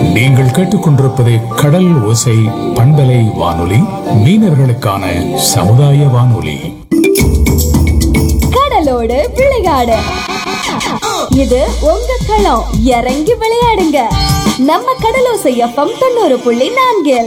நீங்கள் கேட்டுக்கொண்டிருப்பது கடல் ஓசை பண்பலை வானொலி மீனவர்களுக்கான சமுதாய வானொலி கடலோடு விளையாடு இது உங்க களம் இறங்கி விளையாடுங்க நம்ம கடலோசை எஃப்எம் தொண்ணூறு புள்ளி நான்கில்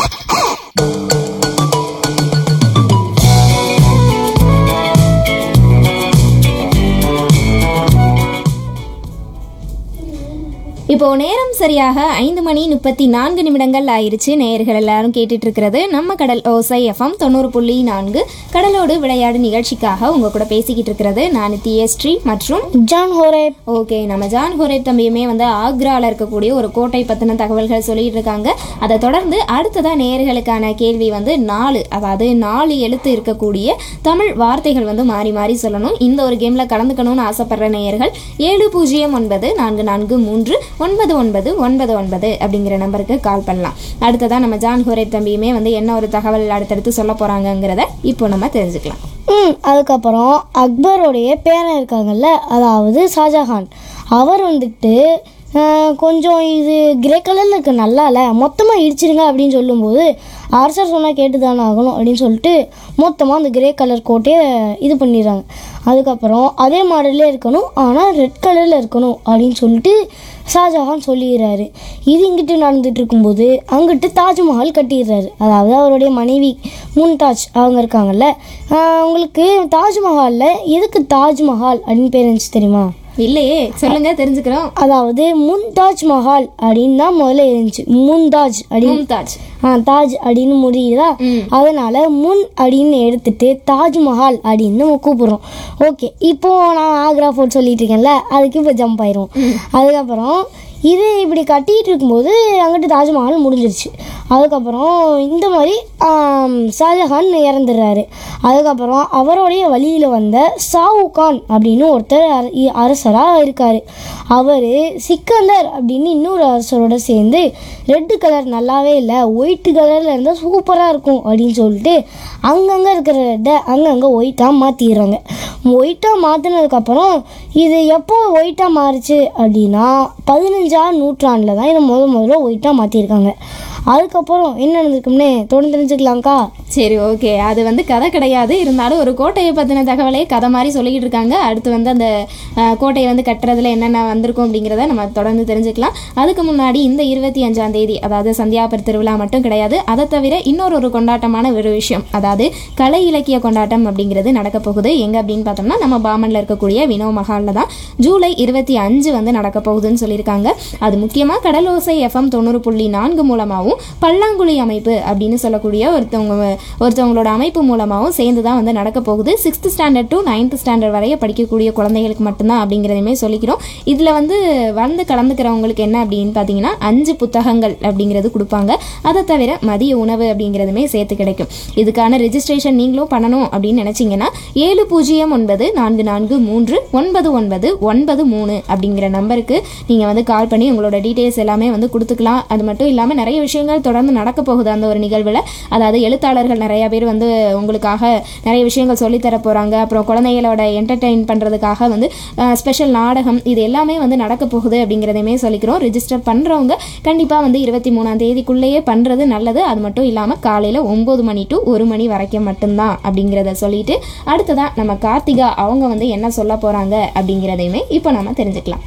இப்போ நேரம் சரியாக ஐந்து மணி முப்பத்தி நான்கு நிமிடங்கள் ஆயிருச்சு நேயர்கள் எல்லாரும் கேட்டுட்டு இருக்கிறது நம்ம கடல் ஓசை எஃப்எம் தொண்ணூறு புள்ளி நான்கு கடலோடு விளையாடு நிகழ்ச்சிக்காக உங்க கூட பேசிக்கிட்டு இருக்கிறது நான் தியஸ்ரீ மற்றும் ஜான் ஹோரேப் ஓகே நம்ம ஜான் ஹோரேப் தம்பியுமே வந்து ஆக்ரால இருக்கக்கூடிய ஒரு கோட்டை பத்தின தகவல்கள் சொல்லிட்டு இருக்காங்க அதை தொடர்ந்து அடுத்ததா நேயர்களுக்கான கேள்வி வந்து நாலு அதாவது நாலு எழுத்து இருக்கக்கூடிய தமிழ் வார்த்தைகள் வந்து மாறி மாறி சொல்லணும் இந்த ஒரு கேம்ல கலந்துக்கணும்னு ஆசைப்படுற நேயர்கள் ஏழு பூஜ்ஜியம் ஒன்பது நான்கு நான்கு மூன்று ஒன்பது ஒன்பது ஒன்பது ஒன்பது அப்படிங்கிற நம்பருக்கு கால் பண்ணலாம் அடுத்ததா நம்ம ஜான் ஹோரேப் தம்பியுமே வந்து என்ன ஒரு தகவல் அடுத்தடுத்து சொல்ல போறாங்கங்கிறத இப்போ நம்ம தெரிஞ்சுக்கலாம் ம் அதுக்கப்புறம் அக்பருடைய பேரன் இருக்காங்கல்ல அதாவது ஷாஜஹான் அவர் வந்துட்டு அஹ், கொஞ்சம் இது கிரே கலரில் இருக்க நல்லா இல்லை மொத்தமாக இடிச்சிருங்க அப்படின்னு சொல்லும்போது அரசர் சொன்னால் கேட்டு தானே ஆகணும் அப்படின்னு சொல்லிட்டு மொத்தமாக அந்த கிரே கலர் கோட்டையை இது பண்ணிடுறாங்க அதுக்கப்புறம் அதே மாடல்லே இருக்கணும் ஆனால் ரெட் கலரில் இருக்கணும் அப்படின்னு சொல்லிட்டு ஷாஜஹான் சொல்லிடுறாரு இது இங்கிட்டு நடந்துட்டு இருக்கும்போது அங்கிட்டு தாஜ்மஹால் கட்டிடுறாரு அதாவது அவருடைய மனைவி முன்தாஜ் அவங்க இருக்காங்கல்ல ஆஹ் உங்களுக்கு தாஜ்மஹாலில் எதுக்கு தாஜ்மஹால் அப்படின்னு பேர் இருந்துச்சு தெரியுமா இல்லையே சொல்லுங்க தெரிஞ்சுக்கிறோம் அதாவது முன்தாஜ் மஹால் அப்படின்னு தான் முதல்ல இருந்துச்சு முன்தாஜ் அப்படின்னு மும்தாஜ் ஆ தாஜ் அப்படின்னு முடியுதா அதனால முன் அப்படின்னு எடுத்துட்டு தாஜ்மஹால் அப்படின்னு நம்ம கூப்பிடுறோம் ஓகே இப்போ நான் ஆக்ரா ஃபோர்ட் சொல்லிட்டு இருக்கேன்ல அதுக்கு இப்போ ஜம்ப் ஆயிரும் அதுக்கப்புறம் இது இப்படி கட்டிட்டு இருக்கும்போது அங்கிட்டு தாஜ்மஹால் முடிஞ்சிருச்சு அதுக்கப்புறம் இந்த மாதிரி ஆம், ஷாஜஹான் இறந்துடுறாரு அதுக்கப்புறம் அவருடைய வழியில் வந்த சாவு கான் அப்படின்னு ஒருத்தர் அர- அரசராக இருக்கார் அவர் சிக்கந்தர் அப்படின்னு இன்னொரு அரசரோட சேர்ந்து ரெட்டு கலர் நல்லாவே இல்லை ஒயிட் கலரில் இருந்தால் சூப்பராக இருக்கும் அப்படின்னு சொல்லிட்டு அங்கங்கே இருக்கிற ரெட்டை அங்கங்கே ஒயிட்டாக மாற்றிடுறாங்க ஒயிட்டாக மாற்றினதுக்கப்புறம் இது எப்போ ஒயிட்டாக மாறுச்சு அப்படின்னா பதினஞ்சாம் நூற்றாண்டில் தான் இதை முத முதல்ல ஒயிட்டாக மாற்றிருக்காங்க அதுக்கப்புறம் என்ன நடந்திருக்கும்னே தொடர்ந்து தெரிஞ்சுக்கலாம்க்கா சரி ஓகே அது வந்து கதை கிடையாது இருந்தாலும் ஒரு கோட்டையை பற்றின தகவலே கதை மாதிரி சொல்லிக்கிட்டு இருக்காங்க அடுத்து வந்து அந்த அஹ், கோட்டையை வந்து கட்டுறதுல என்னென்ன வந்திருக்கும் அப்படிங்கிறத நம்ம தொடர்ந்து தெரிஞ்சுக்கலாம் அதுக்கு முன்னாடி இந்த இருபத்தி அஞ்சாம் தேதி அதாவது சந்தியாபர் திருவிழா மட்டும் கிடையாது அதை தவிர இன்னொரு ஒரு கொண்டாட்டமான ஒரு விஷயம் அதாவது கலை இலக்கிய கொண்டாட்டம் அப்படிங்கிறது நடக்க போகுது எங்கே அப்படின்னு பார்த்தோம்னா நம்ம பாமனில் இருக்கக்கூடிய வினோ மஹாலில் தான் ஜூலை இருபத்தி அஞ்சு வந்து நடக்க போகுதுன்னு சொல்லியிருக்காங்க அது முக்கியமாக கடலோசை எஃப்எம் தொண்ணூறு புள்ளி நான்கு மூலமாகவும் பல்லாங்குழி அமைப்பு அப்படின்னு சொல்லக்கூடிய ஒருத்தவங்க ஒருத்தவங்களோட அமைப்பு மூலமாகவும் சேர்ந்து தான் வந்து நடக்க போகுது sixth standard to ninth standard வரைய படிக்கக்கூடிய குழந்தைகளுக்கு மட்டும்தான் அப்படிங்கிறதையுமே சொல்லிக்கிறோம் இதில் வந்து வந்து கலந்துக்கிறவங்களுக்கு என்ன அப்படின்னு பார்த்தீங்கன்னா அஞ்சு புத்தகங்கள் அப்படிங்கிறது கொடுப்பாங்க அதை தவிர மதிய உணவு அப்படிங்கிறதுமே சேர்த்து கிடைக்கும் இதுக்கான ரெஜிஸ்ட்ரேஷன் நீங்களும் பண்ணணும் அப்படின்னு நினச்சிங்கன்னா ஏழு பூஜ்ஜியம் ஒன்பது நான்கு நான்கு மூன்று ஒன்பது ஒன்பது ஒன்பது மூணு அப்படிங்கிற நம்பருக்கு நீங்கள் வந்து கால் பண்ணி உங்களோட டீட்டெயில்ஸ் எல்லாமே வந்து கொடுத்துக்கலாம் அது மட்டும் இல்லாமல் நிறைய விஷயங்கள் தொடர்ந்து நடக்க போகுது அந்த ஒரு நிகழ்வில் அதாவது எழுத்தாளர்கள் நிறைய பேர் வந்து உங்களுக்காக நிறைய விஷயங்கள் சொல்லித் தர போகிறாங்க அப்புறம் குழந்தைகளோட என்டர்டெயின் பண்ணுறதுக்காக வந்து ஸ்பெஷல் நாடகம் இது எல்லாமே வந்து நடக்க போகுது அப்படிங்கிறதையுமே சொல்லிக்கிறோம் ரிஜிஸ்டர் பண்ணுறவங்க கண்டிப்பாக வந்து இருபத்தி மூணாம் தேதிக்குள்ளேயே பண்ணுறது நல்லது அது மட்டும் இல்லாமல் காலையில் ஒம்பது மணி டு ஒரு மணி வரைக்கும் மட்டும்தான் அப்படிங்கிறத சொல்லிட்டு அடுத்ததான் நம்ம கார்த்திகா அவங்க வந்து என்ன சொல்ல போகிறாங்க அப்படிங்கிறதையுமே இப்போ நம்ம தெரிஞ்சுக்கலாம்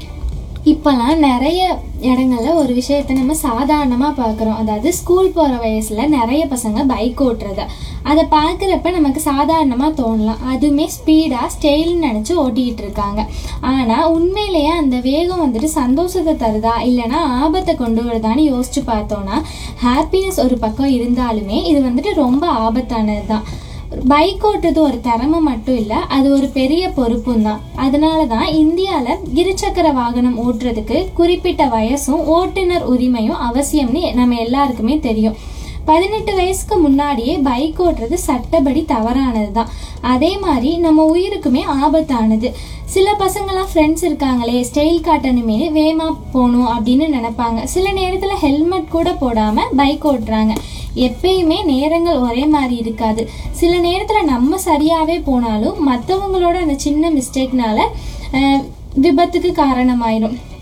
இப்போல்லாம் நிறைய இடங்கள்ல ஒரு விஷயத்த நம்ம சாதாரணமாக பார்க்குறோம் அதாவது ஸ்கூல் போகிற வயசில் நிறைய பசங்க பைக் ஓட்டுறது அதை பார்க்குறப்ப நமக்கு சாதாரணமாக தோணலாம் அதுவுமே ஸ்பீடாக ஸ்டைல்னு நினச்சி ஓட்டிகிட்டு இருக்காங்க ஆனால் உண்மையிலேயே அந்த வேகம் வந்துட்டு சந்தோஷத்தை தருதா இல்லைன்னா ஆபத்தை கொண்டு வருதான்னு யோசிச்சு பார்த்தோன்னா ஹாப்பினஸ் ஒரு பக்கம் இருந்தாலுமே இது வந்துட்டு ரொம்ப ஆபத்தானது தான் பைக் ஓட்டுறது ஒரு திறமை மட்டும் இல்லை அது ஒரு பெரிய பொறுப்பும் தான் அதனால தான் இந்தியாவில் இருசக்கர வாகனம் ஓட்டுறதுக்கு குறிப்பிட்ட வயசும் ஓட்டுநர் உரிமையும் அவசியம்னு நம்ம எல்லாருக்குமே தெரியும் பதினெட்டு வயசுக்கு முன்னாடியே பைக் ஓட்டுறது சட்டப்படி தவறானது தான் அதே மாதிரி நம்ம உயிருக்குமே ஆபத்தானது சில பசங்களாம் ஃப்ரெண்ட்ஸ் இருக்காங்களே ஸ்டைல் காட்டணுமே வேகமாக போகணும் அப்படின்னு நினைப்பாங்க சில நேரத்தில் ஹெல்மெட் கூட போடாமல் பைக் ஓட்டுறாங்க எப்பயுமே நேரங்கள் ஒரே மாதிரி இருக்காது சில நேரத்தில் நம்ம சரியாகவே போனாலும் மற்றவங்களோட அந்த சின்ன மிஸ்டேக்னால விபத்துக்கு காரணமாயிடும்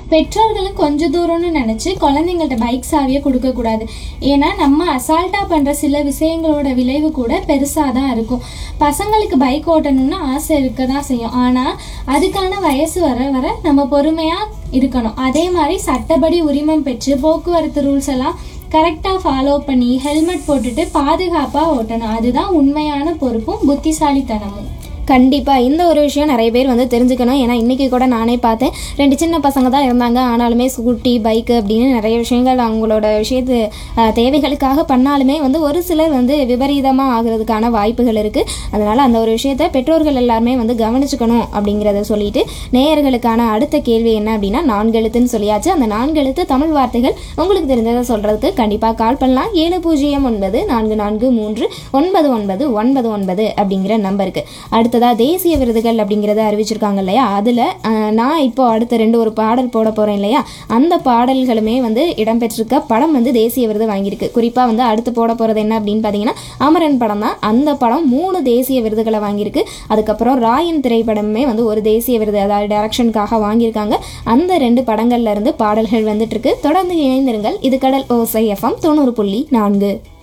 பெற்றோர்களும் கொஞ்ச தூரம்னு நினச்சி குழந்தைங்கள்ட்ட பைக் சாவியை கொடுக்கக்கூடாது ஏன்னா நம்ம அசால்ட்டாக பண்ணுற சில விஷயங்களோட விளைவு கூட பெருசாக தான் இருக்கும் பசங்களுக்கு பைக் ஓட்டணும்னு ஆசை இருக்க தான் செய்யும் ஆனால் அதுக்கான வயசு வர வர நம்ம பொறுமையாக இருக்கணும் அதே மாதிரி சட்டப்படி உரிமம் பெற்று போக்குவரத்து ரூல்ஸ் எல்லாம் கரெக்டாக ஃபாலோ பண்ணி ஹெல்மெட் போட்டுட்டு பாதுகாப்பாக ஓட்டணும் அதுதான் உண்மையான பொறுப்பும் புத்திசாலித்தனமும் கண்டிப்பாக இந்த ஒரு விஷயம் நிறைய பேர் வந்து தெரிஞ்சுக்கணும் ஏன்னா இன்றைக்கி கூட நானே பார்த்தேன் ரெண்டு சின்ன பசங்க தான் இருந்தாங்க ஆனாலுமே ஸ்கூட்டி பைக்கு அப்படின்னு நிறைய விஷயங்கள் அவங்களோட விஷயத்து அஹ், தேவைகளுக்காக பண்ணாலுமே வந்து ஒரு சிலர் வந்து விபரீதமாக ஆகிறதுக்கான வாய்ப்புகள் இருக்குது அதனால் அந்த ஒரு விஷயத்த பெற்றோர்கள் எல்லாருமே வந்து கவனிச்சுக்கணும் அப்படிங்கிறத சொல்லிட்டு நேயர்களுக்கான அடுத்த கேள்வி என்ன அப்படின்னா நான்கெழுத்துன்னு சொல்லியாச்சு அந்த நான்கெழுத்து தமிழ் வார்த்தைகள் உங்களுக்கு தெரிஞ்சதை சொல்கிறதுக்கு கண்டிப்பாக கால் பண்ணலாம் ஏழு பூஜ்ஜியம் ஒன்பது நான்கு நான்கு மூன்று ஒன்பது ஒன்பது ஒன்பது ஒன்பது அப்படிங்கிற நம்பருக்கு அடுத்ததாக தேசிய விருதுகள் அப்படிங்கிறத அறிவிச்சிருக்காங்க இல்லையா அதில் நான் இப்போ அடுத்த ரெண்டு ஒரு பாடல் போட போகிறேன் இல்லையா அந்த பாடல்களுமே வந்து இடம்பெற்றிருக்க படம் வந்து தேசிய விருது வாங்கியிருக்கு குறிப்பாக வந்து அடுத்து போட போகிறது என்ன அப்படின்னு பார்த்தீங்கன்னா அமரன் படம் தான் அந்த படம் மூணு தேசிய விருதுகளை வாங்கியிருக்கு அதுக்கப்புறம் ராயன் திரைப்படமே வந்து ஒரு தேசிய விருது அதாவது டைரக்ஷனுக்காக வாங்கியிருக்காங்க அந்த ரெண்டு படங்கள்ல இருந்து பாடல்கள் வந்துட்டு இருக்கு தொடர்ந்து இணைந்திருங்கள் இது கடல் ஓசை எஃப்எம் தொண்ணூறு புள்ளி நான்கு